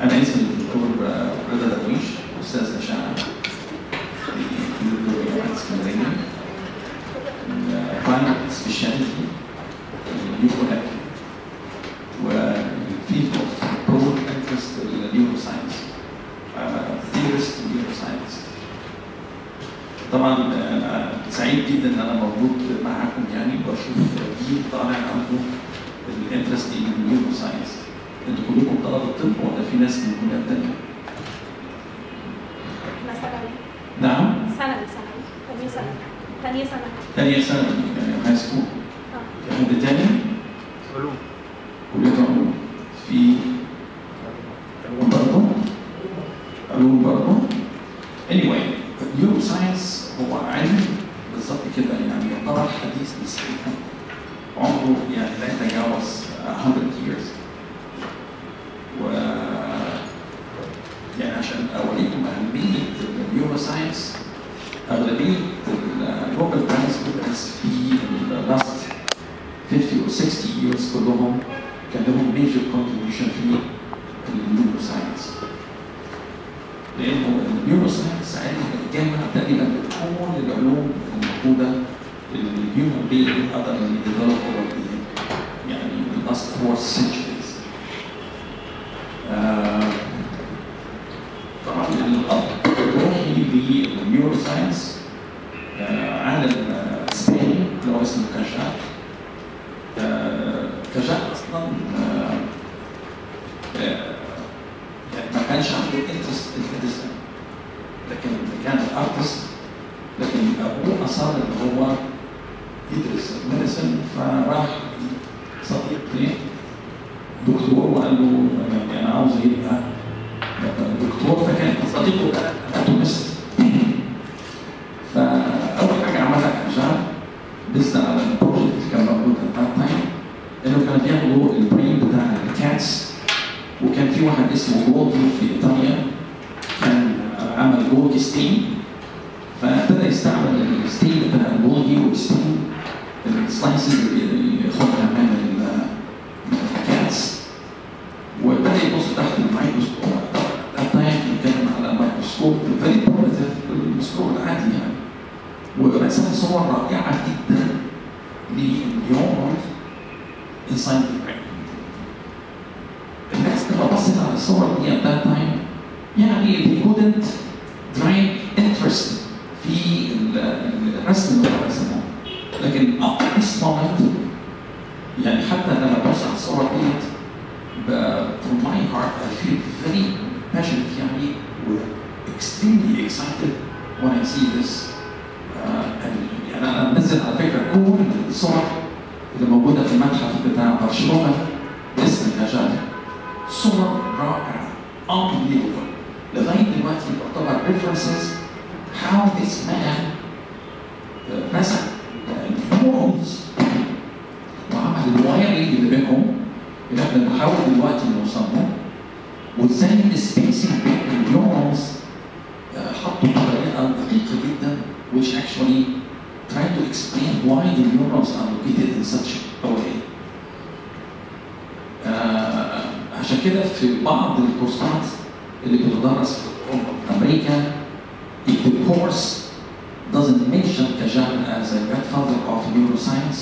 انا اسمي الدكتور رضا درويش استاذ اشعه في كليه جامعه اسكندريه فاينل سبيشاليتي نيوكو والفيلد اوف برود انترست النيورو ساينس ثيورست نيورو ساينس طبعا انا سعيد جدا ان انا موجود معاكم يعني بشوف جيل طالع عنده الانترست ان النيورو ساينس انتوا كلكم طلبه طب ولا في ناس من كليات تانيه؟ لا ثانوي نعم ثانوي ثانوي ثانية ثانوي ثانية ثانوي ثانيه ثانوي يعني هاي سكول اه في حد تاني؟ علوم كليه علوم في علوم برضه علوم برضه anyway النيورو ساينس هو علم بالظبط كده يعني يعتبر حديث نسبيا عمره يعني لا يتجاوز 100 years و يعني عشان اوريكم اهميه النيورو ساينس اغلبيه النوبل برايز winners في اللاست 50 و 60 years كلهم كان لهم ميجر contribution في النيورو ساينس لانه النيورو ساينس علم جامع تقريبا كل العلوم الموجوده الهيومن بينج قدر يديفلوب يعني the last four centuries آه، طبعا الاب الروحي للنيورو ساينس آه، عالم آه، اسباني اللي هو اسمه كاجا آه، كاجا اصلا آه، آه، يعني ما كانش عنده انترست في الميديسن لكن كان ارتست لكن ابوه اصر ان هو يدرس الميديسن فراح صديق ليه دكتور وقال له يعني انا عاوز يبقى دكتور فكان صديقه ده اناتومست فاول حاجه عملها كان بيزد على البروجكت اللي كان موجود ات ذات تايم انه كان بياخدوا البرين بتاع الكاتس وكان في واحد اسمه جولدي في ايطاليا كان عمل جولدي ستين فابتدى يستعمل الستين بتاع الجولدي والستين السلايسز اللي ياخدها من الكاتس وابتدى يبص تحت الميكروسكوب ذات تايم بنتكلم على ميكروسكوب فيري بروميتيف الميكروسكوب العادي يعني ورسم صور رائعه جدا لليوم انسايد ذا برين الناس لما بصت على الصور دي at that time يعني they couldn't drive interest في ال- الرسم اللي هو رسمه لكن up to this moment يعني حتى لما ببص على الصور ديت ب- from my heart I feel very passionate يعني و extremely excited when I see this uh, and- يعني انا منزل على فكره كل الصور اللي موجوده في المتحف بتاع برشلونه باسم النجاة صور رائعه unbelievable لغايه دلوقتي تعتبر references how this man uh, رسم neurons وعمل الوايرنج اللي بينهم اللي احنا بنحاول دلوقتي نوصل له وازاي السبيسنج بين النيورونز حطوا بطريقه دقيقه جدا which actually try to explain why the neurons are located in such a way. آه، عشان كده في بعض الكورسات اللي بتدرس في اوروبا في امريكا if the course doesn't mention Kajan as a godfather of neuroscience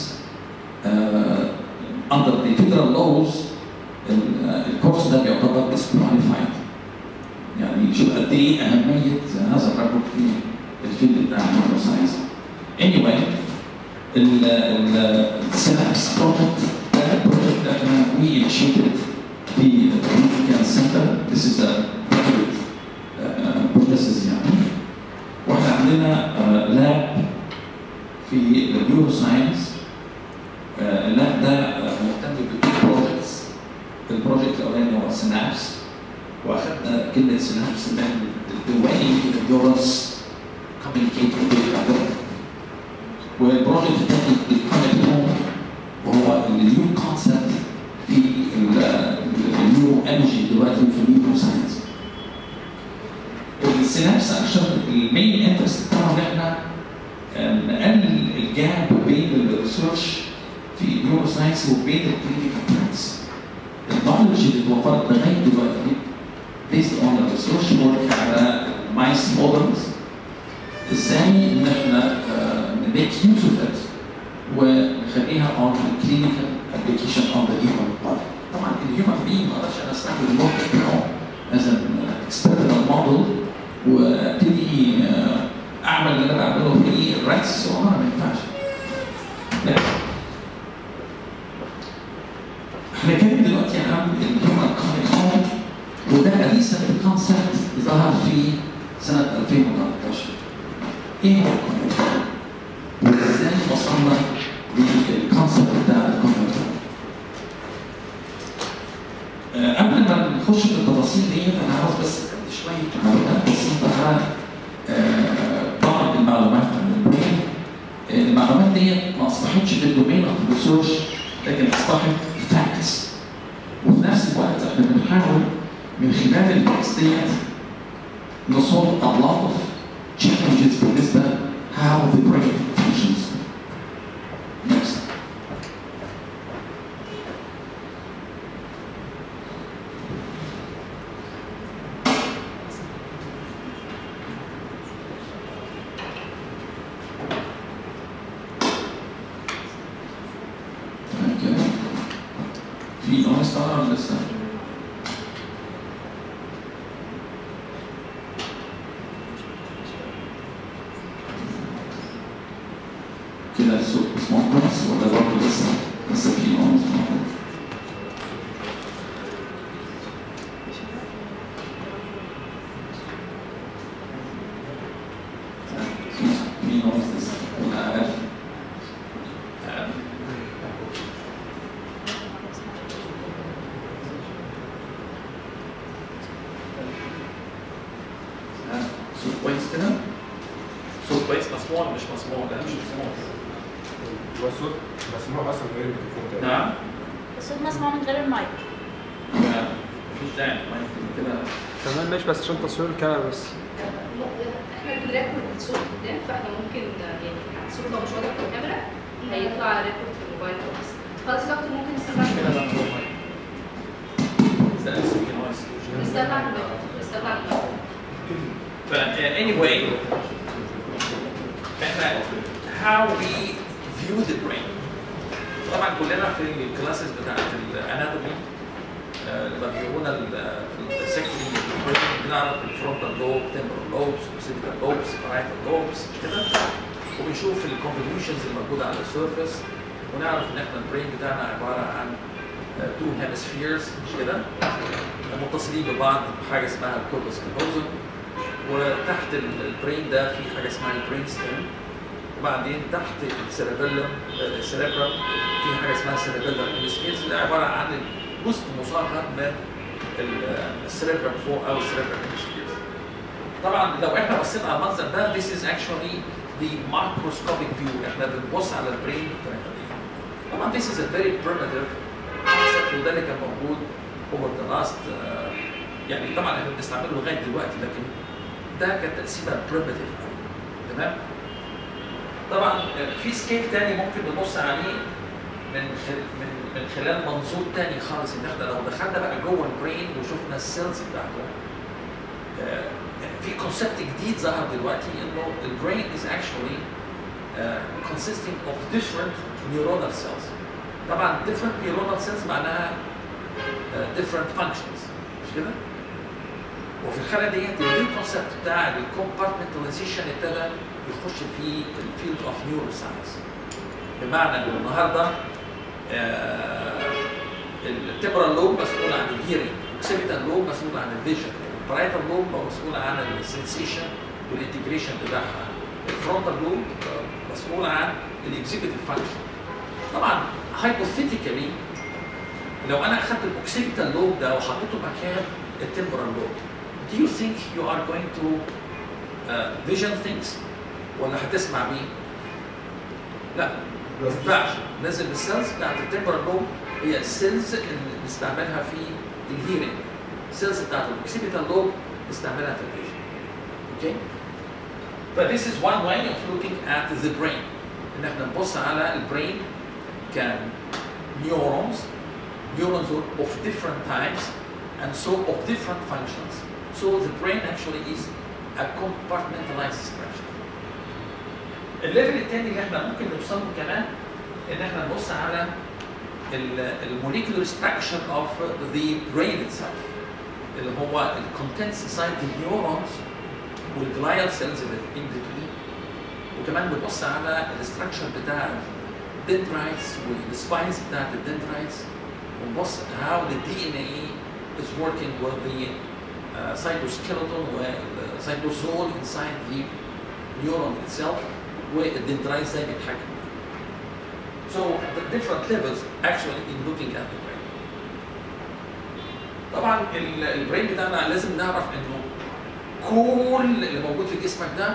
uh, under the federal laws ال- آه، الكورس ده بيعتبر disqualified يعني شوف قد ايه اهميه هذا الرجل في الفيلد بتاع النيوروساينس anyway ال ال السينابس بروجكت ده بروجكت احنا we initiated في الريفيكال سنتر this is a private uh, processes يعني واحنا عندنا لاب في النيورو ساينس اللاب ده آه، مهتم بالتو بروجكتس البروجكت الاولاني هو سينابس واخدنا كلمه سينابس من the way the neurons communicate with each other والبروجكت الثاني بيتكلم هو وهو النيو كونسبت في النيورو انرجي دلوقتي في النيورو ساينس السينابس عشان المين انترست بتاعه ان احنا آه، نقلل الجاب بين الريسيرش في النيورو ساينس وبين الكلينيكال براكتس النولج اللي اتوفرت لغايه دلوقتي based on the research work على mice models ازاي ان احنا uh, make use of it ونخليها on the clinical application on the human body. طبعا الهيومن being ما اقدرش انا استخدم الموديل بتاعه as an experimental model وابتدي uh, اعمل اللي انا بعمله في الراتس الصغيره ما ينفعش. Next. هنتكلم دلوقتي عن الهيومن كونيكون وده ريسنت كونسبت ظهر في سنه 2013. ايه هو الكونيكون؟ وازاي وصلنا للكونسبت بتاع الكونيكون؟ آه، قبل ما نخش في التفاصيل ديت انا عاوز بس أدي شويه معلومات بسيطه عن آه، بعض المعلومات عن البرين آه، المعلومات ديت ما اصبحتش في الدومين اوف ريسيرش لكن اصبحت فاكتس وفي نفس الوقت احنا بنحاول من خلال الفاكتس ديت نصولف a lot of challenges بالنسبه how the brain functions. Next. تمام كده في ناقص طبعا ولا لسه؟ كده السوق اسمه كويس ولا برضه لسه لسه في ناقص موجود؟ في- في ناقص لسه ولا أقل؟ أقل. ها، صوت كويس كده؟ صوت كويس مسموع ولا مش مسموع؟ لا مش مسموع هو الصوت مسموع اصلا غير الميكروفون ده نعم الصوت مسموع من غير المايك لا، مفيش داعي ما يمكن كده تمام ماشي بس عشان تصوير الكاميرا بس احنا بنريكورد الصوت قدام فاحنا ممكن يعني الصوت لو مش واضح في الكاميرا هيطلع ريكورد في الموبايل خالص خلاص يا دكتور ممكن نستنى كده لا على هو بس ده لسه في ناقص نستنى على الموبايل نستنى على الموبايل ف anyway احنا how we view the brain طبعا كلنا في الكلاسز بتاعت الاناتومي لما بيقولنا ال- في السكتري بنعرف الفرونتال لوب تمبرال لوبس اوكسيبيتال لوبس برايتال لوبس مش كده وبنشوف الكونفوليوشنز الموجوده على السيرفيس ونعرف ان احنا البرين بتاعنا عباره عن تو هيمسفيرز مش كده متصلين ببعض بحاجه اسمها الكوربس كالوزم وتحت ال- البرين ده في حاجه اسمها البرين ستيم وبعدين تحت السيربيلم السيربرم في حاجه اسمها السيربيلم هيمسفيرز اللي عباره عن جزء مصغر من ال- السيربرم فوق او السيربرم هيمسفيرز طبعا لو احنا بصينا على المنظر ده this is actually the microscopic view احنا بنبص على البرين بالطريقه دي طبعا this is a very primitive concept وده اللي كان موجود over the last uh, يعني طبعا احنا بنستعمله لغايه دلوقتي لكن ده كان تقسيمه primitive قوي تمام طبعا في سكيل تاني ممكن نبص عليه من خل... من من خلال منظور تاني خالص ان احنا لو دخلنا بقى جوه البرين وشفنا السيلز بتاعته آه، في كونسبت جديد ظهر دلوقتي انه البرين is actually uh, consisting of different neuronal cells طبعا different neuronal cells معناها uh, different functions مش كده؟ وفي الحاله ديت النيو كونسبت بتاع الكومبارتمنتاليزيشن ابتدى يخش في الفيلد اوف نيورو ساينس بمعنى ان النهارده التبرال لوب مسؤول عن الهيرنج الاوكسيبيتال لوب مسؤول عن الفيجن البرايتال لوب مسؤول عن السنسيشن والانتجريشن بتاعها الفرونتال لوب مسؤول عن الاكزيكتيف فانكشن طبعا هايبوثيتيكالي لو انا اخذت الاوكسيبيتال لوب ده وحطيته مكان التمبرال لوب do you think you are going to uh, vision things ولا هتسمع بيه؟ لا ما ينفعش لازم السيلز بتاعت التمبرال لوب هي السيلز اللي بنستعملها في الهيرنج السيلز بتاعت الاوكسيبيتال لوب بنستعملها في الفيجن اوكي ف this is one way of looking at the brain ان احنا نبص على البرين كان neurons neurons of different types and so of different functions. So the brain actually is a compartmentalized structure. الليفل الثاني اللي احنا ممكن نوصل له كمان ان احنا نبص على الموليكولار ستراكشر اوف ذا برين itself اللي هو الكونتنتس inside the neurons والجلايال سيلز اللي in between وكمان بنبص على الستراكشر بتاع الدندرايتس والسباينز بتاعت الدندرايتس ونبص how the DNA is working with the uh, cytoskeleton والcytosol inside the neuron itself والدندرايتس ازاي بيتحكم So the different levels actually in looking at the brain. طبعا ال- البرين بتاعنا لازم نعرف انه كل اللي موجود في جسمك ده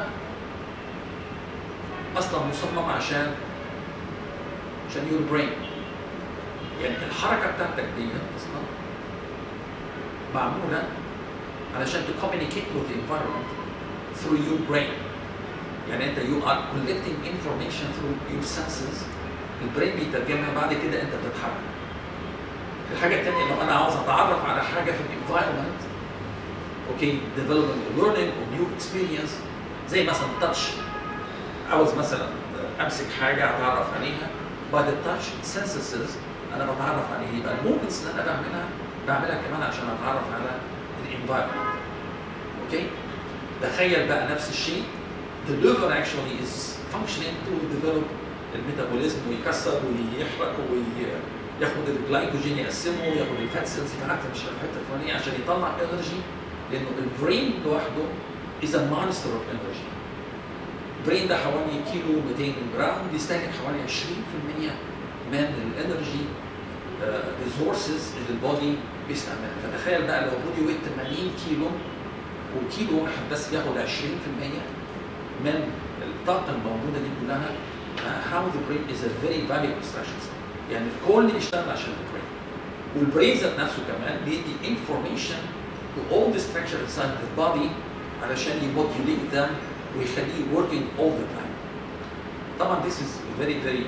اصلا مصمم عشان عشان يور برين يعني الحركه بتاعتك دي اصلا معموله علشان to communicate with the environment through your brain يعني انت you are collecting information through your senses البرين بيترجمها بعد كده انت بتتحرك الحاجه الثانيه لو انا عاوز اتعرف على حاجه في الانفايرمنت اوكي developing learning or new experience زي مثلا تاتش عاوز مثلا امسك حاجه اتعرف عليها by the touch senses انا بتعرف عليه يبقى الموفمنتس اللي انا بعملها بعملها كمان عشان اتعرف على الانفايرمنت اوكي تخيل بقى نفس الشيء the liver actually is functioning to develop الميتابوليزم ويكسر ويحرق وياخد الجلايكوجين يقسمه وياخد الفات سيلز بتاعت مش عارف الحته الفلانيه عشان يطلع انرجي لانه البرين لوحده is a monster of energy. البرين ده حوالي كيلو 200 جرام بيستهلك حوالي 20% من الانرجي ريسورسز اللي البودي بيستعملها فتخيل بقى لو بودي ويت 80 كيلو وكيلو واحد بس بياخد 20% من الطاقه الموجوده دي كلها how the brain is a very valuable structure يعني الكل بيشتغل عشان البرين والبرين ذات نفسه كمان بيدي information to all the structure inside the body علشان يموديوليت them ويخليه working all the time طبعا this is very very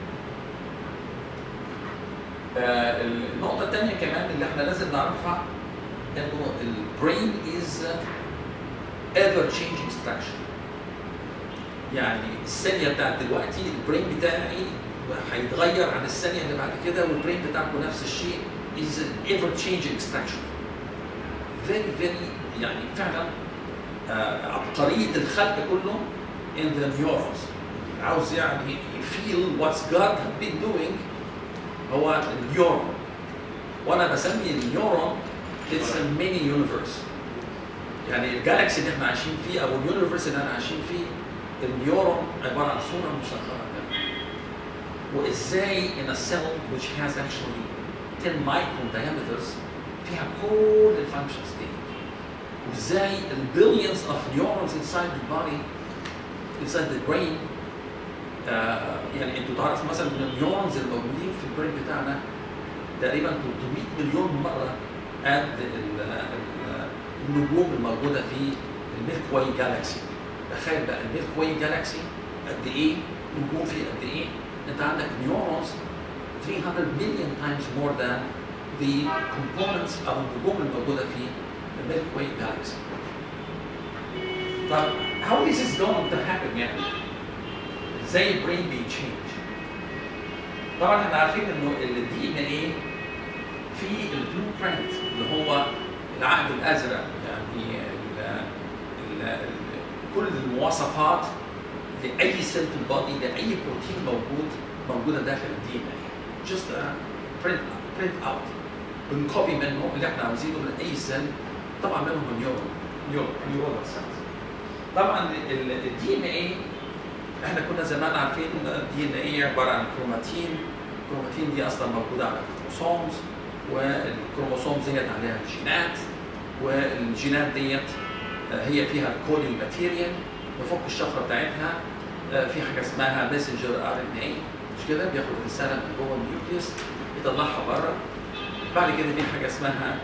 آه النقطة الثانية كمان اللي احنا لازم نعرفها انه البرين is ever changing structure يعني الثانيه بتاعت دلوقتي البرين بتاعي هيتغير عن الثانيه اللي بعد كده والبرين بتاعكم نفس الشيء is an ever changing structure very very يعني فعلا آه عبقريه الخلق كله in the neurons عاوز يعني feel what's God has been doing هو النيورون وانا بسمي النيورون it's a mini universe يعني الجالكسي اللي احنا عايشين فيه او اليونيفرس اللي احنا عايشين فيه النيورون عباره عن صوره مصغره وازاي in a cell which has actually 10 micron diameters فيها كل الفانكشنز دي وازاي البليونز of neurons inside the body inside the brain آه يعني انتوا تعرفوا مثلا ان النيورونز الموجودين في البرين بتاعنا تقريبا 300 مليون مره قد النجوم الموجوده في الميلك واي جالاكسي تخيل بقى الميلك واي جالاكسي قد ايه نجوم فيه قد ايه انت عندك نيورونز 300 مليون تايمز مور ذان the components او النجوم الموجوده في الميلك واي جالاكسي طب how this is going to happen يعني ازاي البرين بيتشينج طبعا احنا عارفين انه الدي ان ايه في البلو برنت اللي هو العقد الازرق يعني ال ال ال كل المواصفات لاي سيل في البادي لاي بروتين موجود موجوده داخل الدي ان اي جست برنت برنت اوت بنكوبي منه اللي احنا عاوزينه لاي سيل طبعا منهم نيورون نيورون نيورون سيلز طبعا الدي ان اي احنا كنا زمان عارفين الدي ان اي عباره عن كروماتين الكروماتين دي اصلا موجوده على الكروموسومز والكروموسوم ديت عليها الجينات والجينات ديت هي فيها الكودينج ماتيريال نفك الشفره بتاعتها في حاجه اسمها ماسنجر ار ان اي مش كده بياخد رساله من جوه النيوكليوس يطلعها بره بعد كده في حاجه اسمها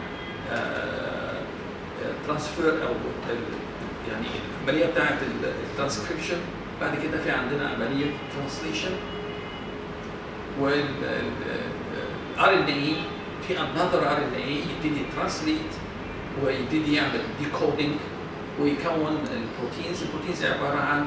ترانسفير او يعني العمليه بتاعت الترانسكريبشن بعد كده في عندنا عمليه ترانسليشن والار ان اي في another ار ان اي يبتدي ترانسليت ويبتدي يعمل ديكودينج ويكون البروتينز البروتينز عباره عن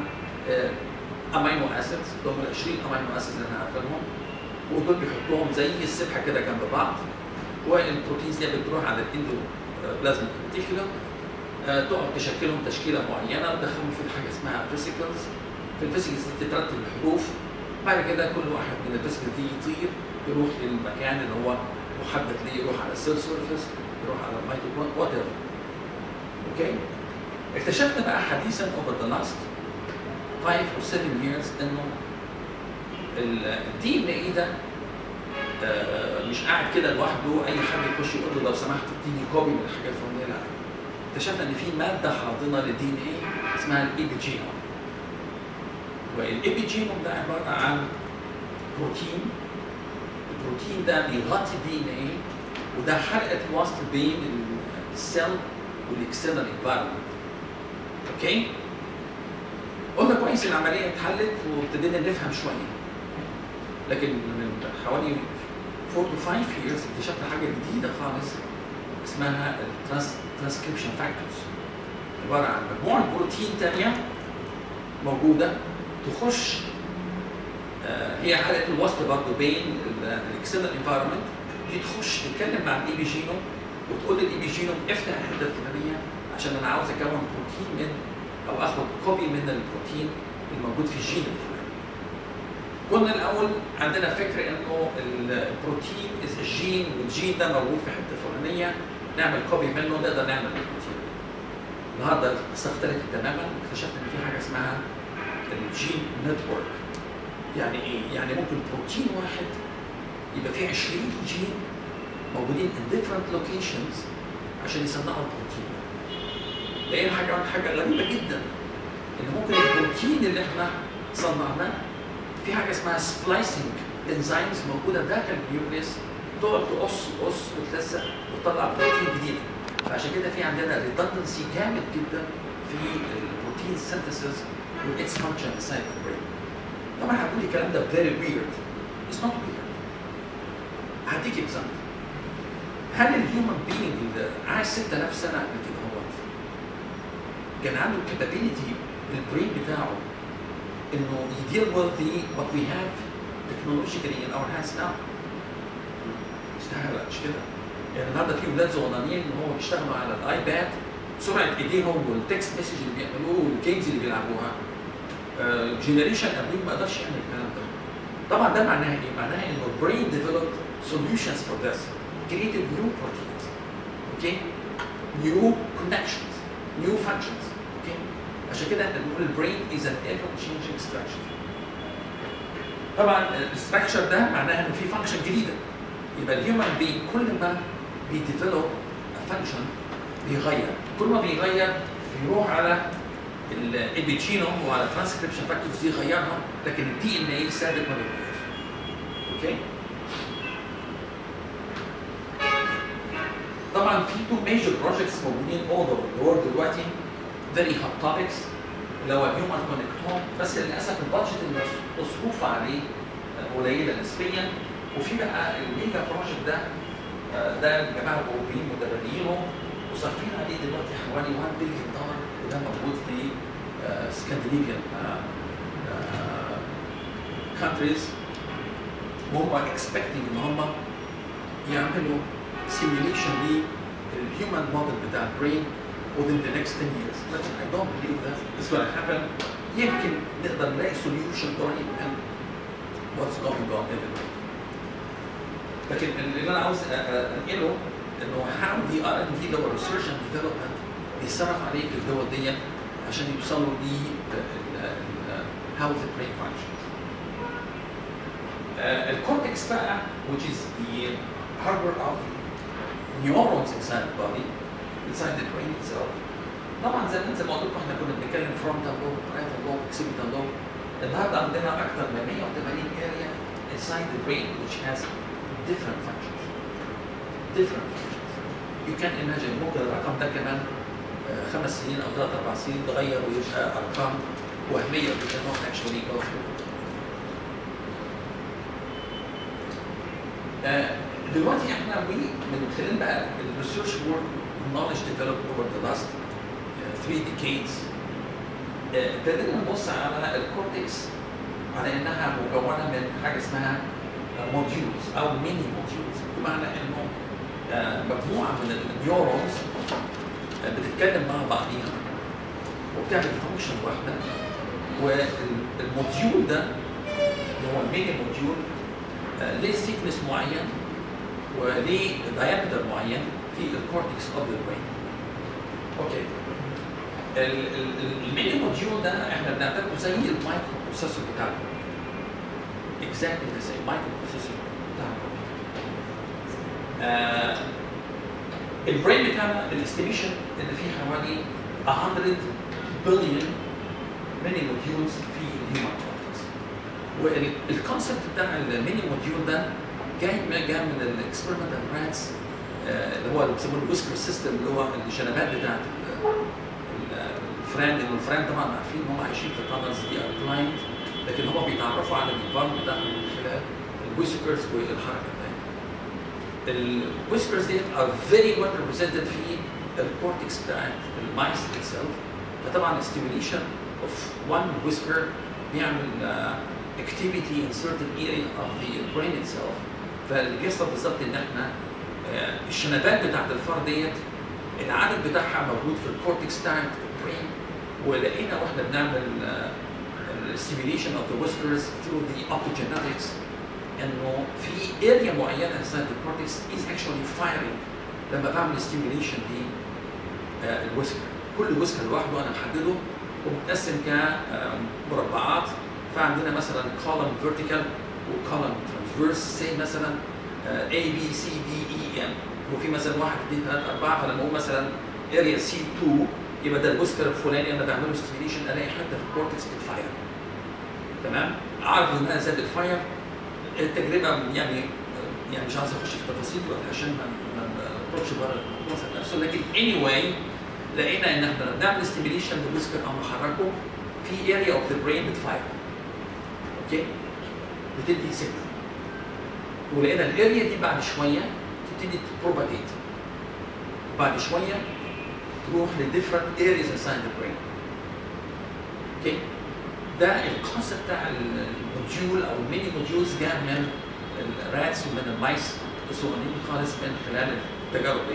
امينو اسيدز اللي هم ال 20 امينو اسيدز اللي احنا عارفينهم ودول بيحطوهم زي السبحه كده جنب بعض والبروتينز دي بتروح على الاندو بلازما ريتيكولم تقعد تشكلهم تشكيله معينه وتدخلهم في حاجه اسمها فيسيكلز في الفيسيكلز دي تترتب الحروف بعد كده كل واحد من الفيسيكلز دي يطير يروح للمكان اللي هو محدد ليه يروح على السيل سيرفيس يروح على الميتوكوندريا وات ايفر اوكي اكتشفنا بقى حديثا over the last 5 or 7 years انه الدي ان اي ده آه، مش قاعد كده لوحده اي حد يخش يقول له لو سمحت اديني كوبي من الحاجات الفلانيه لا اكتشفنا ان في ماده حاضنه للدي ان اي اسمها الايبيجينوم والايبيجينوم ده عباره عن بروتين البروتين ده بيغطي الدي ان اي وده حلقه الوصل بين السيل والاكسترنال انفايرمنت اوكي قلنا كويس العمليه اتحلت وابتدينا نفهم شويه لكن من حوالي 4 to 5 years اكتشفنا حاجه جديده خالص اسمها الترانسكريبشن فاكتورز عباره عن مجموعه بروتين تانية موجوده تخش آه، هي حلقه الوصل برضه بين الاكسترنال انفايرمنت دي تخش تتكلم مع الاي بي جينوم وتقول للاي بي جينوم افتح الحته الفلانيه عشان انا عاوز اكون بروتين من او اخد كوبي من البروتين الموجود في الجين الفلاني. كنا الاول عندنا فكر انه البروتين از الجين والجين ده موجود في حته فلانيه نعمل كوبي منه نقدر نعمل البروتين. النهارده القصه اختلفت تماما اكتشفنا ان في حاجه اسمها الجين نتورك. يعني ايه؟ يعني ممكن بروتين واحد يبقى فيه 20 جين موجودين in different locations عشان يصنعوا البروتين ده. لقينا حاجه حاجه غريبه جدا ان ممكن البروتين اللي احنا صنعناه في حاجه اسمها سبلايسنج انزيمز موجوده داخل النيوكليس تقعد تقص تقص وتلزق وتطلع بروتين جديد فعشان كده في عندنا ريدندنسي جامد جدا في البروتين سينثيسيس واتس فانكشن انسايد البرين طبعا هتقول لي الكلام ده فيري ويرد اتس نوت ويرد هديك اكزامبل هل الهيومن بينج اللي عاش 6000 سنه قبل كده هو كان عنده الكابابيلتي البرين بتاعه انه يدير with the what we have technologically in our hands now استحاله مش كده يعني النهارده في ولاد صغنانين ان هو بيشتغلوا على الايباد سرعه ايديهم والتكست مسج اللي بيعملوه والجيمز اللي بيلعبوها جنريشن قبلهم ما قدرش يعمل الكلام ده طبعا ده معناها ايه؟ معناها انه البرين developed solutions for this created new proteins okay new connections new functions okay عشان كده احنا بنقول البرين is an ever changing structure طبعا الستراكشر ده معناها انه في فانكشن جديده يبقى الهيومن بين كل ما بيديفلوب فانكشن بيغير كل ما بيغير بيروح على الابيجينوم وعلى الترانسكريبشن فاكتورز دي يغيرها لكن الدي ان اي ثابت ما بيتغيرش اوكي طبعا في تو ميجر بروجكتس موجودين اول اوفر ذا وورلد دلوقتي فيري هوت توبكس اللي هو هيومن كونكتوم بس للاسف البادجت المصروف عليه قليله نسبيا وفي بقى الميجا بروجكت ده آه، ده الجماعه الاوروبيين متبنيينه وصارفين عليه دلوقتي حوالي 1 بليون دولار وده موجود في سكندنافيان كانتريز وهم اكسبكتنج ان هم يعملوا سيميوليشن للهيومن موديل بتاع البرين within the next 10 years. لكن I don't believe that it's going to happen. يمكن نقدر نلاقي solution قريب من what's going on everywhere. لكن اللي انا عاوز أ- أ- انقله انه how the R&D اللي هو research and development بيتصرف عليه في الدول دي عشان يوصلوا ل ال- ال- how the brain functions. Uh, الكورتكس بقى which is the harbor of neurons inside the body inside the brain itself طبعا زي ما زي ما قلت لكم احنا كنا بنتكلم frontal lobe, parietal lobe, occipital lobe النهارده عندنا اكثر من 180 area inside the brain which has different functions different functions you can imagine ممكن الرقم ده كمان آه، خمس سنين او ثلاث اربع سنين تغير ويبقى ارقام وهميه we cannot actually go through. Uh, دلوقتي احنا وي من خلال بقى الريسيرش وورك والنولج ديفلوب اوفر ذا لاست 3 decades آه، ابتدينا نبص على الكورتكس على انها مكونه من حاجه اسمها موديولز او ميني موديولز بمعنى انه آه، مجموعه من النيورونز آه، بتتكلم مع بعضيها وبتعمل فانكشن واحده والموديول ده اللي هو الميني موديول آه، ليه سيكنس معين وليه دايمتر معين في الكورتكس اوف ذا برين. اوكي. ال- ال- ال- الميني موديول ده احنا بنعتبره زي المايكرو بروسيسور بتاع اكزاكتلي زي المايكرو بروسيسور بتاع آه البرين بتاعنا الاستيميشن ان فيه حوالي 100 بليون ميني موديولز في الهيومن كورتكس والكونسبت بتاع الميني موديول ده جاي ما جاي من الاكسبيرمنتال راتس اللي هو اللي بيسموه الويسكر سيستم اللي هو الشنبات بتاعت ال- ال- الفران لان الفران طبعا عارفين ان هم عايشين في تانلز دي ار بلايند لكن هم بيتعرفوا على الانفايرمنت بتاعهم من خلال الويسكرز والحركه بتاعتهم. الويسكرز ديت ار فيري ويل ريبريزنتد في الكورتكس بتاعت المايس itself فطبعا stimulation of one whisker بيعمل uh, activity in certain area of the brain itself فاللي بيحصل بالظبط ان احنا آه، الشنبات بتاعت الفار ديت العدد بتاعها موجود في الكورتكس بتاعت البرين ولقينا واحنا بنعمل الستيميليشن اوف ذا whiskers through the optogenetics انه في اريا معينه inside the cortex is actually firing لما بعمل stimulation دي آه، الويسكر كل ويسكر لوحده انا محدده ومتقسم كمربعات فعندنا مثلا column vertical وcolumn transverse say مثلا آه، A B C D E M وفي مثلا 1 2 3 4 فلما اقول مثلا اريا سي 2 يبقى ده الويسكر الفلاني انا بعمله ستيميليشن الاقي حته في الكورتكس بتفاير تمام اعرف انها زادت فاير التجربه يعني يعني مش عايز اخش في تفاصيل دلوقتي عشان ما ما نخرجش بره الموضوع نفسه لكن اني واي لقينا ان احنا لما بنعمل ستيميليشن للويسكر او نحركه في اريا اوف ذا برين بتفاير اوكي بتدي سيجنال ولقينا الاريا دي بعد شويه تبتدي تبروباجيت بعد شويه تروح لديفرنت ارياز انسايد ذا برين اوكي ده الكونسيبت بتاع الموديول او الميني موديولز جاء من الراتس ومن المايس الصغيرين خالص من خلال التجارب دي.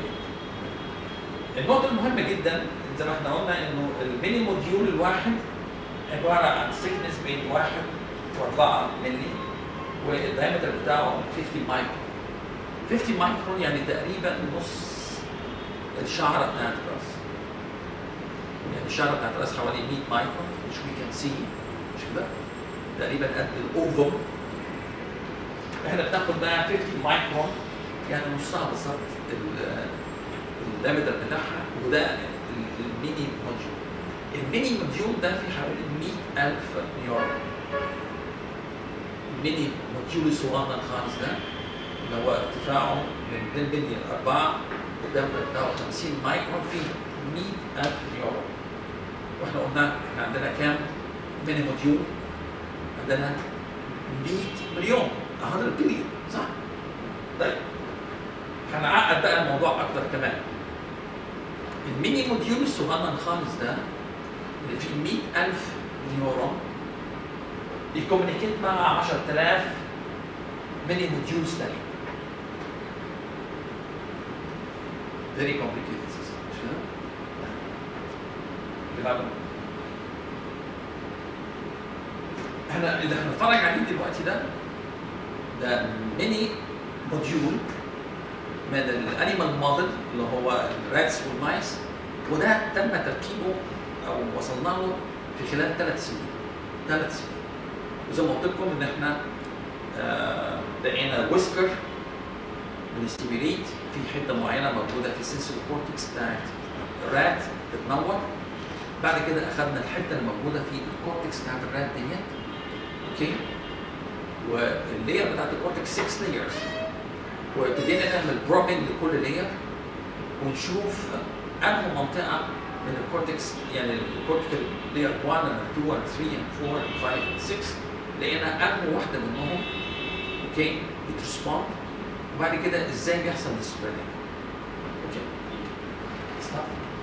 النقطة المهمة جدا زي ما احنا قلنا انه الميني موديول الواحد عبارة عن سيكنس بين واحد واربعة ملي والدايمتر بتاعه 50 مايكرون. 50 مايكرون يعني تقريبا نص الشعرة بتاعت الراس. يعني الشعرة بتاعت الراس حوالي 100 مايكرون which we can see مش كده؟ تقريبا قد الاوفم احنا بناخد بقى 50 مايكرون يعني نصها بالظبط ال- الدايمتر بتاعها وده ال- الميني موديول الميني موديول ده فيه حوالي 100000 نيورون الميني موديول الصغنن خالص ده اللي هو ارتفاعه من بين بين الأربعة الدايمتر بتاعه 50 مايكرون فيه 100000 نيورون واحنا قلنا احنا عندنا كام ميني موديول عندنا 100 مليون 100 بليون صح؟ طيب هنعقد بقى الموضوع اكتر كمان الميني موديول الصغنن خالص ده اللي فيه 100000 نيورون يكومينيكيت مع 10000 ميني موديولز تانية very complicated system مش كده؟ اللي بعده احنا اللي هنتفرج عليه دلوقتي ده ده ميني موديول من الانيمال موديل اللي هو الراتس والمايس وده تم تركيبه او وصلنا له في خلال ثلاث سنين ثلاث سنين وزي ما قلت لكم ان احنا آه، لقينا ويسكر بنستيميليت في حته معينه موجوده في السنسوري كورتكس بتاعت الرات بتنور بعد كده اخذنا الحته اللي موجوده في الكورتكس بتاعت الرات ديت اوكي واللاير بتاعت الكورتكس 6 لايرز وابتدينا نعمل بروبنج لكل لاير ونشوف انهي منطقه من الكورتكس يعني الكورتيكال لاير 1 and 2 and 3 and 4 and 5 and 6 لقينا انهي واحده منهم اوكي بترسبوند وبعد كده ازاي بيحصل السبريدنج اوكي ستوب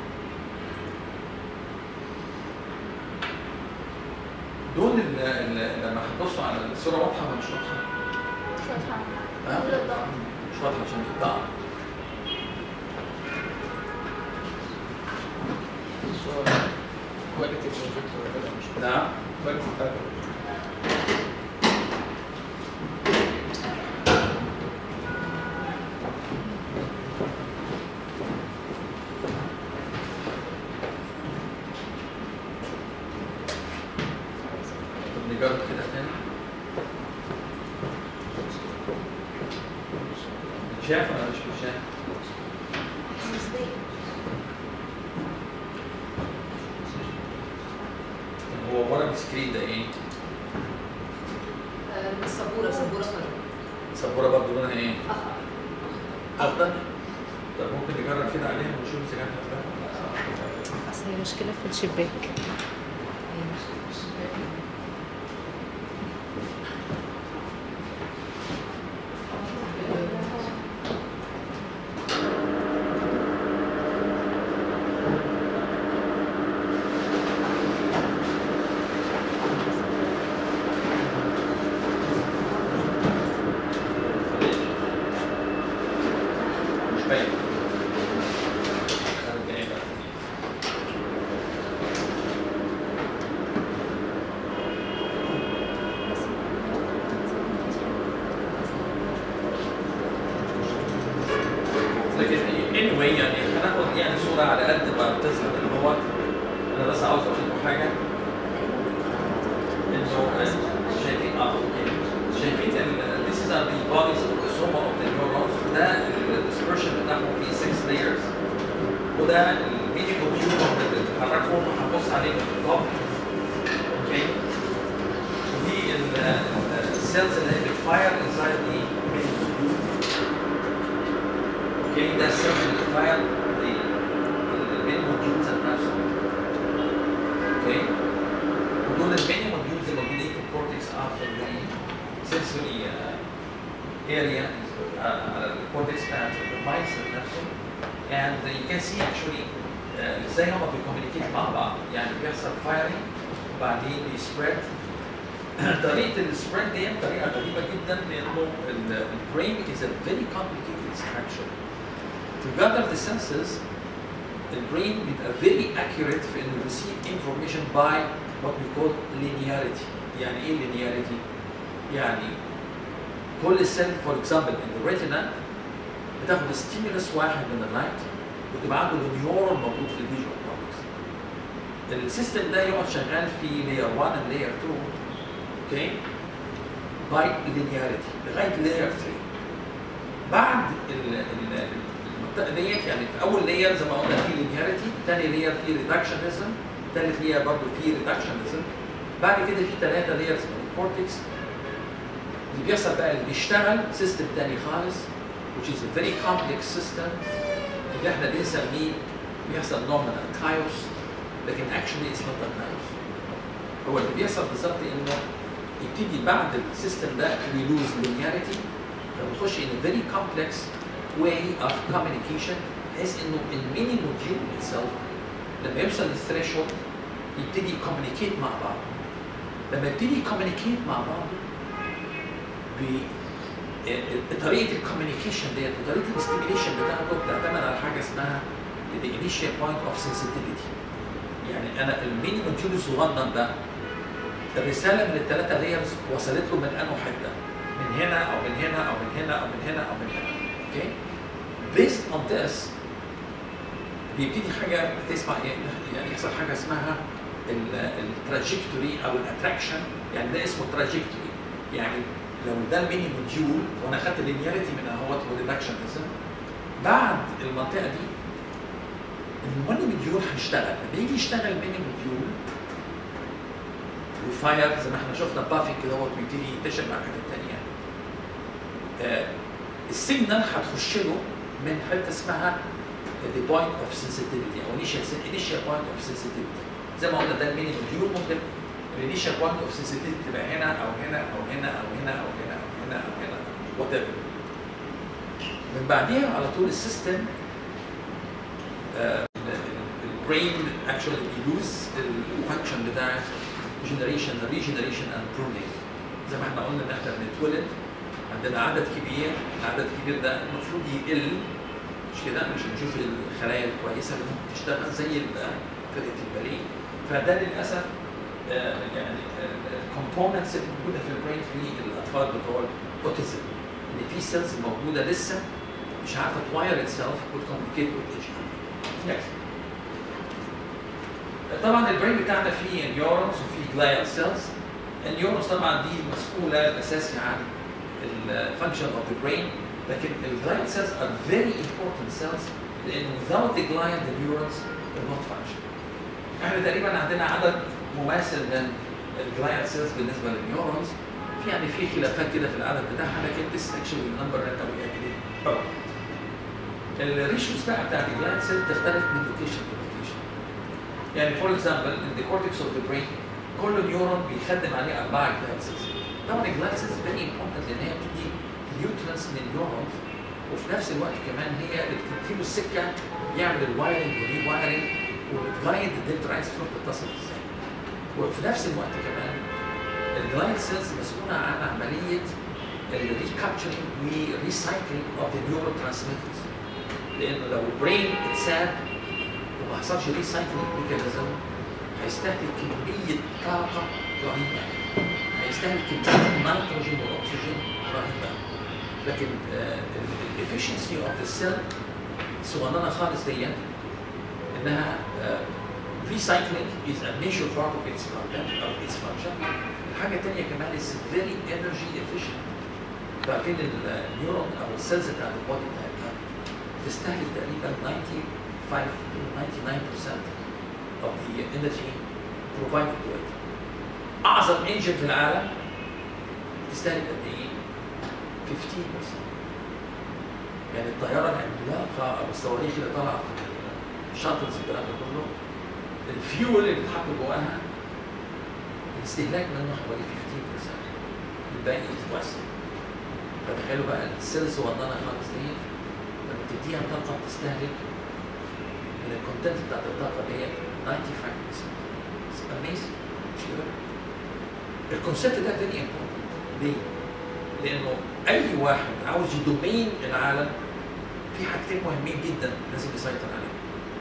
دول ال- ال- لما هتبصوا على الصوره واضحه ولا مش واضحه؟ ها؟ مش واضحه عشان الضغط كواليتي البروجيكتور كده مش نعم كواليتي بتاعت طب نجرب كده تاني شايف ولا مش مش شايف؟ طب هو ورا السكرين ده ايه؟ آه، السبوره سبوره صغيره السبوره برضه لونها ايه؟ اخضر افضل؟ طب ممكن نجرب كده عليها ونشوف اذا كانت هتبقى اصل هي مشكله في الشباك مش باين خارج ايه بقى؟ لكن anyway يعني هناخد يعني صورة على قد ما بتظهر اللي هو أنا بس عاوز أقول لكم حاجة إنه شايفين أه أوكي. شايفين ال this is the bodies of the soma of the neurons ده ال dispersion بتاعهم فيه 6 layers وده الميديكال تيومر اللي بتتحركوا هنبص عليه من التوب اوكي ودي السيلز اللي هي بتفاير inside the medical tube اوكي ده السيلز اللي بتفاير المينيمال تيوبز ذات نفسهم اوكي ودول المينيمال تيوبز اللي موجودين في الكورتكس after the sensory uh, area uh, على الكورتكس بتاعت المايس نفسه and you can see actually uh, ازاي هما بيكوميونيكيت مع بعض يعني بيحصل firing وبعدين بيسبريد طريقة السبريد دي طريقة غريبة جدا لأنه البرين is a very complicated structure. To gather the senses, البرين بيبقى very accurate في إنه receive information by what we call linearity. يعني إيه linearity؟ يعني كل سيل فور اكزامبل ان الريتنا بتاخد ستيمولس واحد من اللايت وتبعته لنيورون موجود في الفيجوال كورتكس. السيستم ده يقعد شغال في لاير 1 and لاير 2 اوكي باي لينياريتي لغايه لاير 3 بعد ال- ال- المنطقه ديت يعني في اول لاير زي ما قلنا في لينياريتي ثاني لاير في ريدكشنزم ثالث لاير برضه في ريدكشنزم بعد كده في ثلاثه لايرز من الكورتكس اللي بيحصل بقى اللي بيشتغل سيستم تاني خالص which is a very complex system اللي احنا بنسميه بيحصل نوع من الكايوس لكن actually it's not a chaos هو اللي بيحصل بالظبط انه يبتدي بعد السيستم ده يلوز linearity فبيخش in a very complex way of communication بحيث انه الميني موديول itself لما يوصل للثريشولد يبتدي يكومينيكيت مع بعض لما يبتدي يكومينيكيت مع بعض ب- طريقه الكوميونيكيشن ديت وطريقه الاستيميليشن بتاعته بتعتمد على حاجه اسمها the initial point of sensitivity يعني انا الميني موديول الصغنن ده الرساله من الثلاثه لايرز وصلت له من انه حته من هنا او من هنا او من هنا او من هنا او من هنا اوكي based on this بيبتدي حاجه تسمع يعني يحصل حاجه اسمها التراجكتوري او الاتراكشن يعني ده اسمه تراجكتوري يعني لو ده الميني موديول وانا خدت اللينياريتي من اهوت والريدكشنزم بعد المنطقه دي الميني موديول هيشتغل لما يجي يشتغل ميني موديول وفاير زي ما احنا شفنا بافي كده هو بيبتدي ينتشر مع الحاجات الثانيه آه السيجنال هتخش له من حته اسمها the point of sensitivity او initial initial point of sensitivity زي ما قلنا ده الميني موديول ممكن الانيشال بوينت اوف sensitivity تبقى هنا او هنا او هنا او هنا او هنا او هنا او هنا وات ايفر من بعديها على طول السيستم البرين اكشولي بيلوز الفانكشن بتاعت جنريشن ريجنريشن اند برونينج زي ما احنا قلنا ان احنا بنتولد عندنا عدد كبير العدد الكبير ده المفروض يقل مش كده عشان نشوف الخلايا الكويسه اللي ممكن تشتغل زي ال- فرقه الباليه فده للاسف آه، يعني الكومبوننتس اللي موجوده في البرين في الاطفال بتوع الاوتيزم ان في سيلز موجوده لسه مش عارفه تواير اتسيلف وتكوميونيكيت وذ اتش نكست طبعا البرين بتاعنا فيه نيورونز وفيه جلايال سيلز النيورونز طبعا دي مسؤوله الاساسي عن الفانكشن اوف ذا برين لكن الجلايال سيلز are very important cells لان without the glial the neurons will not function. احنا تقريبا عندنا عدد مماثل من الجلايال سيلز بالنسبه للنيورونز في يعني في خلافات كده في العدد بتاعها لكن this is actually the number that we agree about. الريشيوز بقى بتاعت الجلايال سيلز تختلف من لوكيشن لوكيشن. يعني فور اكزامبل ان ذا كورتكس اوف ذا برين كل نيورون بيخدم عليه اربعه جلايال سيلز. طبعا الجلايال سيلز فيري امبورتنت لان هي بتدي نيوترنس للنيورونز وفي نفس الوقت كمان هي اللي بتديله السكه يعمل الوايرنج والري وايرنج وبتجايد الدنترايتس تروح تتصل ازاي. وفي نفس الوقت كمان الجلايال سيلز مسؤوله عن عمليه الريكابتشرنج وريسايكلينج اوف ذا نيورو ترانسميترز لانه لو البرين اتساب وما حصلش ريسايكلينج ميكانيزم هيستهلك كميه طاقه رهيبه هيستهلك كميه نيتروجين واكسجين رهيبه لكن الافشنسي اوف ذا سيل صغننه خالص دي انها recycling is a major part of its content of its function الحاجه الثانيه كمان is very energy efficient عارفين النيورون او السيلز بتاعت البودي بتاعتنا تستهلك تقريبا 95 to 99% of the energy provided to it اعظم انجن في العالم تستهلك قد ايه؟ 15% يعني الطياره العملاقه او الصواريخ اللي طالعه في الشاتلز الكلام ده كله الفيول اللي بيتحط جواها الاستهلاك منه حوالي 15% الباقي از ويست فتخيلوا بقى السيلز صغننه خالص دي لما تديها طاقه بتستهلك من الكونتنت بتاعت الطاقه ديت 95% It's amazing مش كده؟ الكونسيبت ده فيري امبورتنت ليه؟ لانه اي واحد عاوز يدومين العالم في حاجتين مهمين جدا لازم يسيطر عليهم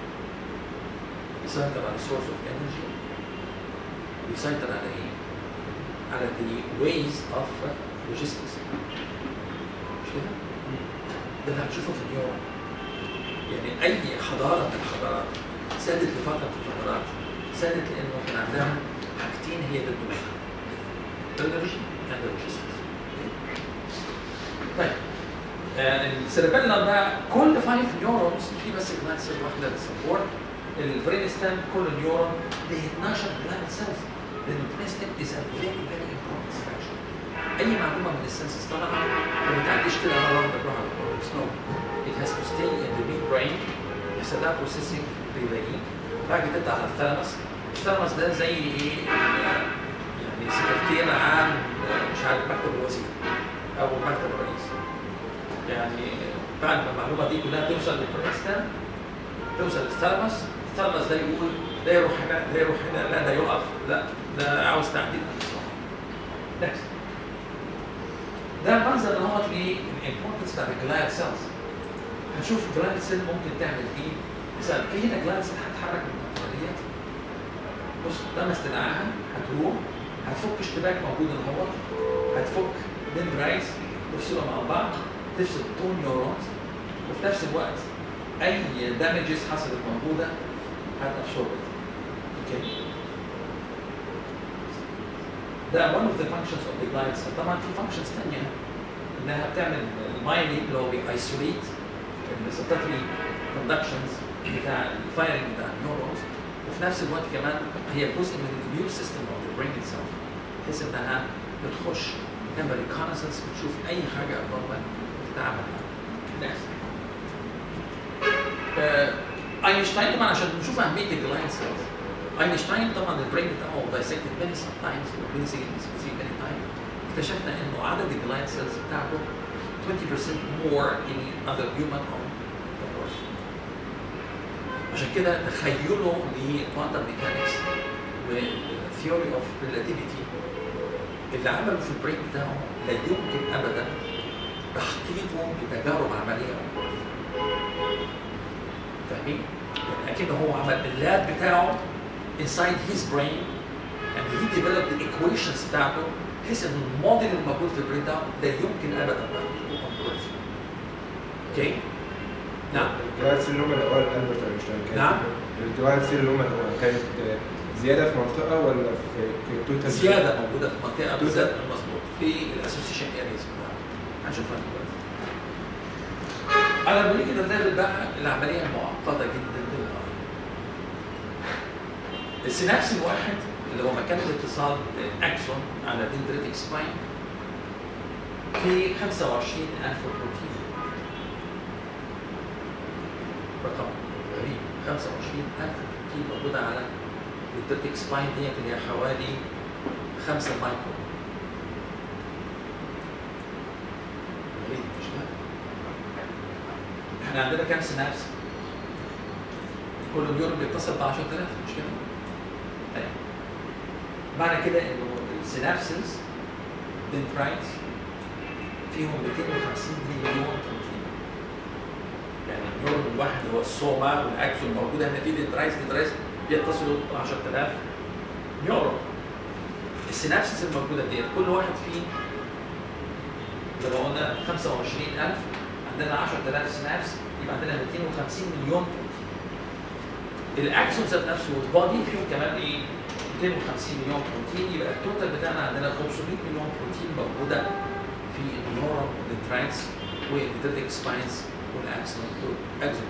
يسيطر على السورس اوف انرجي ويسيطر على ايه؟ على the ways of logistics مش كده؟ ده اللي هتشوفه في اليوم يعني اي حضاره من الحضارات سادت لفتره من الفترات سادت لانه كان عندها حاجتين هي ضد بعض الانرجي and the logistics طيب آه السيربيلم ده كل فايف نيورونز في بس جلاند سيل واحده للسبورت البرين ستام كل نيورون له 12 جلاند سيلز لان البرين ستام از ا فيري فيري امبورتنت ستراكشر اي معلومه من السنسز طالعه ما بتعديش كده مره واحده تروح على الكورتكس نو it has to stay in the big brain يحصل لها بروسيسنج ريلايين بعد كده تطلع على الثالاموس الثالاموس ده زي ايه يعني سكرتير عام مش عارف مكتب الوزير او مكتب الرئيس يعني بعد ما المعلومه دي كلها توصل للبريستان توصل للثالاموس الثالاموس ده يقول ده يروح هنا ده يروح هنا لا ده يقف لا ده عاوز تعديل نكست ده منظر نقط للامبورتنس بتاعت الجلايال سيلز هنشوف الجلايال سيل ممكن تعمل ايه مثلا في هنا جلايال سيل هتتحرك من النقطه بص ده استدعاها هتروح هتفك اشتباك موجود اهوت هتفك دندرايز تفصلهم مع بعض تفصل تو نيورونز وفي نفس الوقت اي دامجز حصلت موجوده هتابسورب اوكي ده one of the functions of the glial cell طبعا في functions ثانيه انها بتعمل المايلين اللي هو بيأيسوليت السبتاتري كوندكشنز بتاع الفايرنج بتاع النيورونز وفي نفس الوقت كمان هي جزء من الاميون سيستم اوف ذا برين اتسلف بحيث انها بتخش تعمل ريكونسنس بتشوف اي حاجه ابنورمال بتتعامل معاها. آه، اينشتاين طبعا عشان نشوف اهميه الجلاين سيلز اينشتاين طبعا البرين بتاعه دايسكتد ماني سم تايمز ماني ماني تايم اكتشفنا انه عدد الجلاين سيلز بتاعته 20% more in other human on the earth. عشان كده تخيله لكوانتم ميكانكس وثيوري اوف ريلاتيفيتي اللي عمله في البريك بتاعه لا يمكن ابدا تحقيقه بتجارب عمليه فاهمين؟ يعني اكيد هو عمل اللاب بتاعه inside his brain and he developed the equations بتاعته بحيث ان الموديل الموجود في البرين ده لا يمكن ابدا تحقيقه on Earth. اوكي؟ نعم الجوال سيل اللي هم الاول البرت اينشتاين كانت نعم. الجوال سيل اللي هم الاول كانت زياده في منطقه ولا في في توتال زياده موجوده في منطقه بالذات مظبوط في الاسوسيشن اريز بتاعته هنشوفها دلوقتي. على الموليكيولر ليفل بقى العمليه معقده جدا للغايه. السينابس الواحد اللي هو مكان الاتصال اكسون على دندريتك سباين في 25000 بروتين رقم غريب 25000 بروتين موجوده على الدندريتك سباين ديت اللي هي حوالي 5 مايكرو غريب مش كده؟ احنا عندنا كام سينابس؟ كل نيورون بيتصل ب 10000 مش كده؟ طيب. معنى كده انه السينابسز دنترايتس فيهم 250 مليون بروتين يعني النيورون الواحد هو السوما والاكسون الموجوده هنا في دنترايتس دنترايتس بيتصلوا ب 10000 نيورون السينابسز الموجوده ديت كل واحد فيه زي ما قلنا 25000 عندنا 10000 سينابس يبقى عندنا 250 مليون بروتين الاكسون ذات نفسه والبادي فيهم كمان ايه 250 مليون بروتين يبقى التوتال بتاعنا عندنا 500 مليون بروتين موجوده في النيورون والدنترايتس والديتريتك سباينز والاكسون اكسون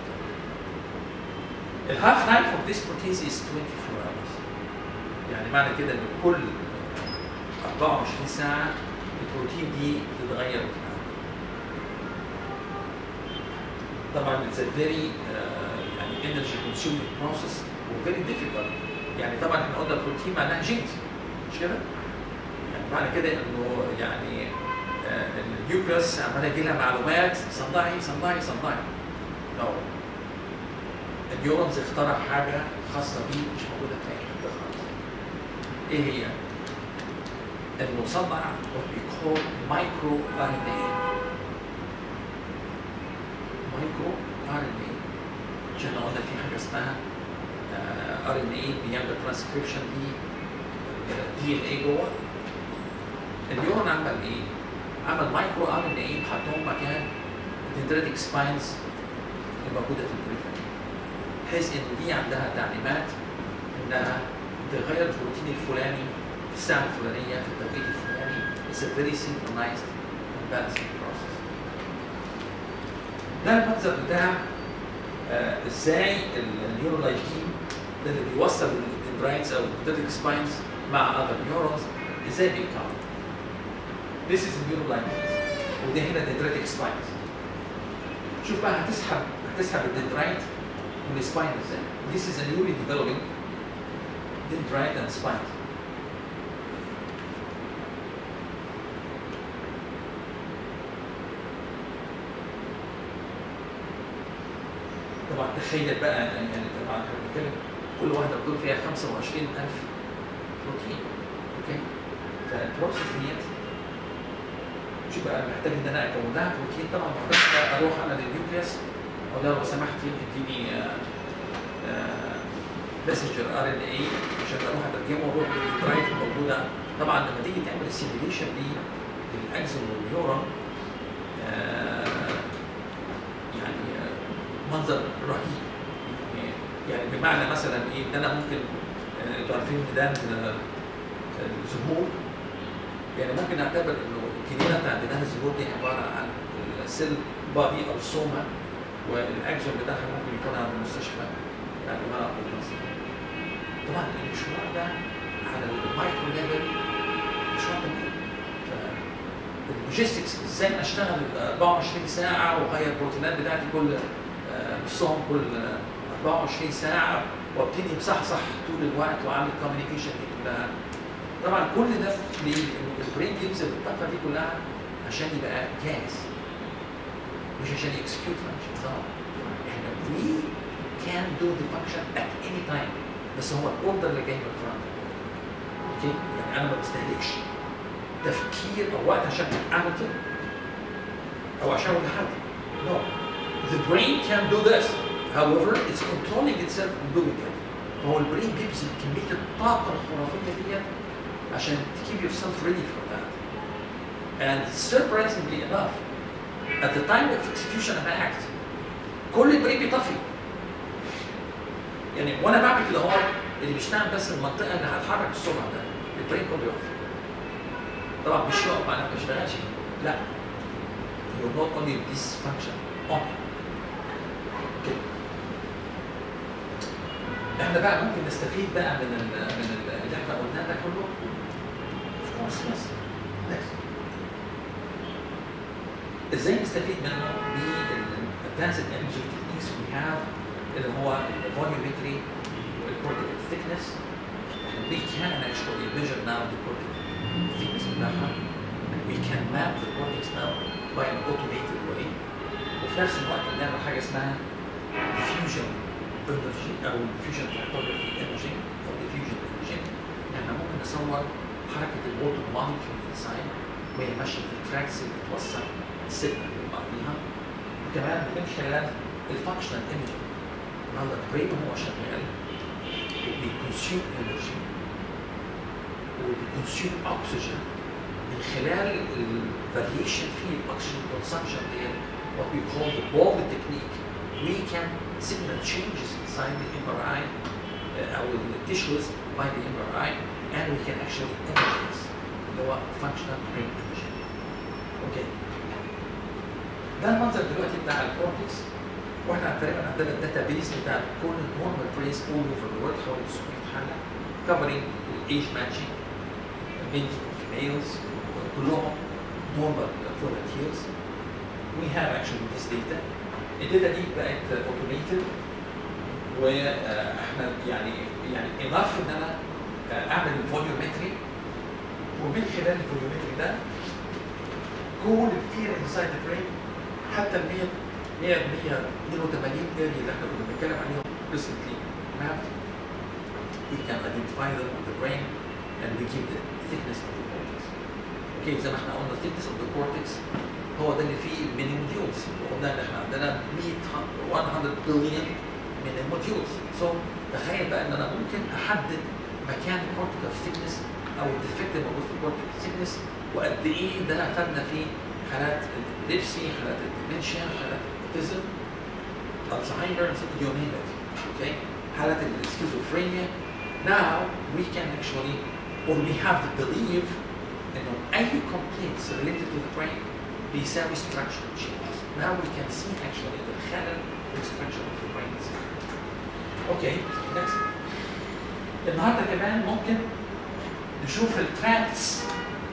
الهاف لايف اوف ذيس بروتينز از 24 hours يعني معنى كده ان كل 24 ساعه البروتين دي بتتغير وتتعدل. طبعا it's a very uh, يعني energy consuming process و very difficult يعني طبعا احنا قلنا البروتين معناها جينز مش كده؟ يعني معنى كده انه يعني آه، النيوكليوس عمال يجي لها معلومات صنعي صنعي صنعي نو النيورونز اخترع حاجه خاصه بيه مش موجوده في اي حته خالص ايه هي؟ انه صنع what we call micro RNA مايكرو RNA عشان قلنا في حاجه اسمها ار ان اي بيعمل ترانسكريبشن دي دي ان اي جوه النيورون عمل ايه؟ عمل مايكرو ار ان اي حطهم مكان الدندريتك سباينز الموجوده في البريفري بحيث ان دي عندها تعليمات انها تغير البروتين الفلاني في الساعه الفلانيه في التوقيت الفلاني It's a very synchronized and balancing process. ده المنظر بتاع آه، ازاي النيورولايتين ده اللي بيوصل الدندرايتس او الدندريتك سباينز مع other neurons ازاي بيتكون This is neuroline وده هنا dendritic spines شوف بقى هتسحب هتسحب الدندرايت من السباين ازاي This is a newly developing dendrite and spine طبعا تخيل بقى يعني طبعا احنا بنتكلم كل واحده بتقول فيها 25000 بروتين اوكي فالبروسيس ديت شوف بقى محتاج ان انا اكون لها بروتين طبعا محتاج بقى اروح انا للنيوكليوس اقول لها لو سمحتي اديني ماسنجر ار ان اي عشان اروح اترجمه واروح للدرايت الموجوده طبعا لما تيجي تعمل السيميليشن للاكسون والنيورون آه، يعني آه، منظر رهيب يعني- يعني بمعنى مثلا ايه ان انا ممكن آه، انتوا عارفين ميدان آه، الزهور يعني ممكن نعتبر انه الكلمه بتاعت ميدان الزهور دي عباره عن السيل بادي او السوما والاكسون بتاعها ممكن يكون عند المستشفى يعني ما بالمصري طبعا المشروع ده على المايكرو ليفل مشروع كبير اللوجيستكس ازاي اشتغل 24 ساعه واغير البروتينات بتاعتي كل آه، نصهم كل آه، 24 ساعه وابتدي بصحصح طول الوقت واعمل كوميونيكيشن دي كلها طبعا كل ده ليه؟ لانه البرين يبذل الطاقه دي كلها عشان يبقى جاهز مش عشان يكسكيوت فانكشن no احنا we can do the function at any time بس هو الاوردر اللي جاي من الفرونت اوكي يعني انا ما بستهلكش تفكير او وقت عشان اعمل كده او عشان اقول لحد no the brain can do this however it's controlling itself from doing it فهو البرين بيبذل كميه الطاقه الخرافيه ديت عشان to keep yourself ready for that and surprisingly enough at the time of execution of an act كل البرين بيطفي يعني وانا بعمل كده هو اللي بيشتغل بس المنطقه اللي هتحرك السرعه ده البرين كله يقف طبعا مش يقف معناه ما يشتغلش لا you're not only this function on كده احنا بقى ممكن نستفيد بقى من ال من ال اللي احنا قلناه ده كله of course yes yes ازاي نستفيد منه بالادفانسد انرجي تكنيكس we have اللي هو الفوليومتري والكورتيكال thickness we can actually measure now the cortical thickness بتاعها and we can map the cortex now by an automated way وفي نفس الوقت بنعمل حاجه اسمها diffusion energy او diffusion cartography imaging او diffusion imaging احنا ممكن نصور حركه الووتر مولكيول انسايد وهي ماشيه في التراكس اللي بتوصل السيجنال لبعضيها وكمان من خلال الفانكشنال ايمجنج النهارده البرين وهو شغال بيكونسيوم انرجي وبيكونسيوم اكسجين من خلال الفاريشن في الاكسجين كونسامشن دي what we call the Ball technique we can signal changes inside the MRI uh, our tissues by the MRI and we can actually image this اللي هو functional brain imaging اوكي ده المنظر دلوقتي بتاع الكورتكس واحنا تقريبا عندنا الداتا بيس بتاع كل النورمال بريس اول اوفر ذا وورلد حوالي 900 حاله covering الايج ماتشنج males females كلهم normal volunteers we have actually this data الداتا دي بقت automated واحنا يعني يعني enough ان انا اعمل الفوليومتري ومن خلال الفوليومتري ده كل الاير انسايد برين حتى ال 100 100 182 اريا اللي احنا كنا بنتكلم عليهم recently mapped we can identify them on the brain and we give the thickness of the cortex. اوكي زي ما احنا قلنا thickness of the cortex هو ده اللي فيه mini modules وقلنا ان احنا عندنا 100 100 بليون من الموديولز سو تخيل بقى ان انا ممكن احدد مكان الكورتيكال thickness او الديفكت الموجود في الكورتيكال thickness وقد ايه ده فادنا في حالات الابيليبسي حالات الديمنشيا حالات الاوتيزم الزهايمر يو نيم ات اوكي حالات السكيزوفرينيا now we can actually or we have the belief انه اي complaints related to the brain بيساوي structural changes now we can see actually the خلل في structure of the brain itself اوكي next النهارده كمان ممكن نشوف التراكس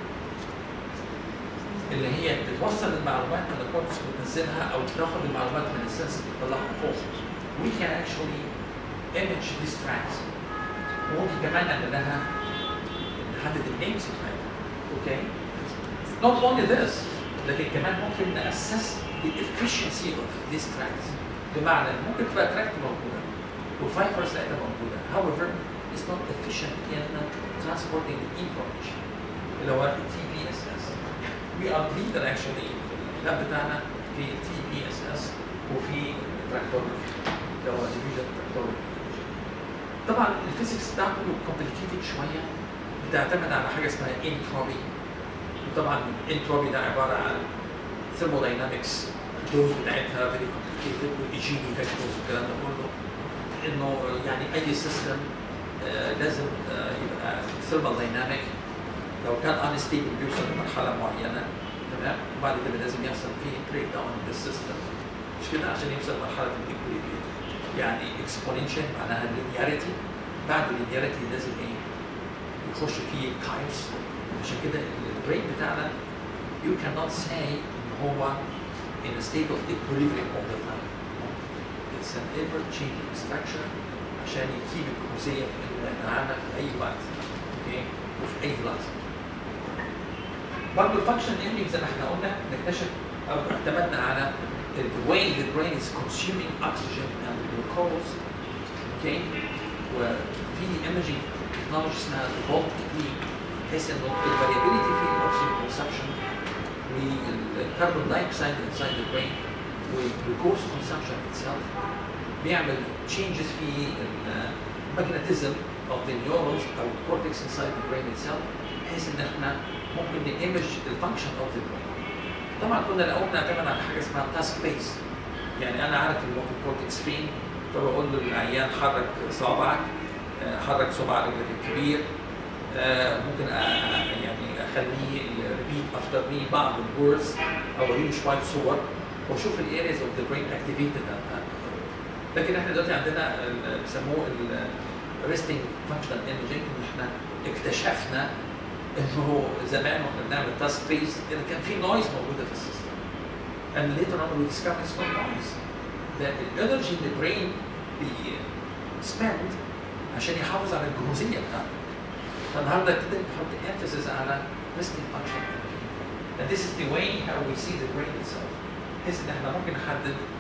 اللي هي بتوصل المعلومات من الكورتكس بتنزلها او بتاخد المعلومات من السنسز بتطلعها فوق. We can actually image these tracks. وممكن كمان نعمل لها نحدد النيمز بتاعتها. اوكي؟ Not only this لكن كمان ممكن نأسس the efficiency of these tracks. بمعنى إن ممكن تبقى تراك موجودة وفايبرز بتاعتها موجودة. However, it's not efficient in transporting the information. اللي هو ال TPSS. we are leader actually في اللاب بتاعنا في تي بي اس اس وفي تراكتوجرافي اللي هو ديفيجن تراكتوجرافي طبعا الفيزيكس بتاعه كله كومبليكيتد شويه بتعتمد على حاجه اسمها انتروبي وطبعا الانتروبي ده عباره عن ثيرموداينامكس الدوز بتاعتها فيري كومبليكيتد والايجيني فاكتورز والكلام ده كله انه يعني اي سيستم لازم آه، يبقى ثيرمال دايناميك لو كان انستيبل بيوصل لمرحله معينه تمام وبعد كده لازم يحصل فيه بريك داون للسيستم مش كده عشان يوصل لمرحله الايكوليبريم يعني اكسبوننشال معناها اللينياريتي بعد اللينياريتي لازم ايه يخش فيه كايوس عشان كده البرين بتاعنا you cannot say ان هو in a state of equilibrium all the time it's an ever changing structure عشان يكيب الجزئيه معانا في اي وقت اوكي وفي اي لحظه برضه الفانكشن ايمجنج زي ما احنا قلنا نكتشف او اعتمدنا على the way the brain is consuming oxygen and glucose اوكي وفي ايمجنج تكنولوجي اسمها الفولت تكنيك بحيث انه الفاريابيلتي في الاكسجين كونسبشن والكربون دايوكسيد انسايد البرين والجلوكوز كونسبشن اتسلف بيعمل changes في الماجنتيزم of the neurons او الكورتكس inside the brain itself بحيث ان احنا ممكن نيمج الفانكشن of the brain طبعا كنا الاول بنعتمد على حاجه اسمها تاسك بيس يعني انا عارف الموتور كورتكس فين فبقول للعيان حرك صابعك آه، حرك صباع رجلك الكبير آه، ممكن أ- أ- يعني اخليه ريبيت افتر مي بعض الوردز او اوريه شويه صور واشوف الارياز اوف ذا برين اكتيفيتد لكن احنا دلوقتي عندنا ال- بيسموه الريستنج فانكشنال ايمجنج ان احنا اكتشفنا انه زمان واحنا بنعمل تاسك بيس ان كان في نويز موجوده في السيستم and later on we discovered it's not noise that the energy in the brain بي spend عشان يحافظ على الجهوزيه بتاعته فالنهارده ابتدينا نحط emphasis على resting function energy and this is the way how we see the brain itself بحيث ان احنا ممكن نحدد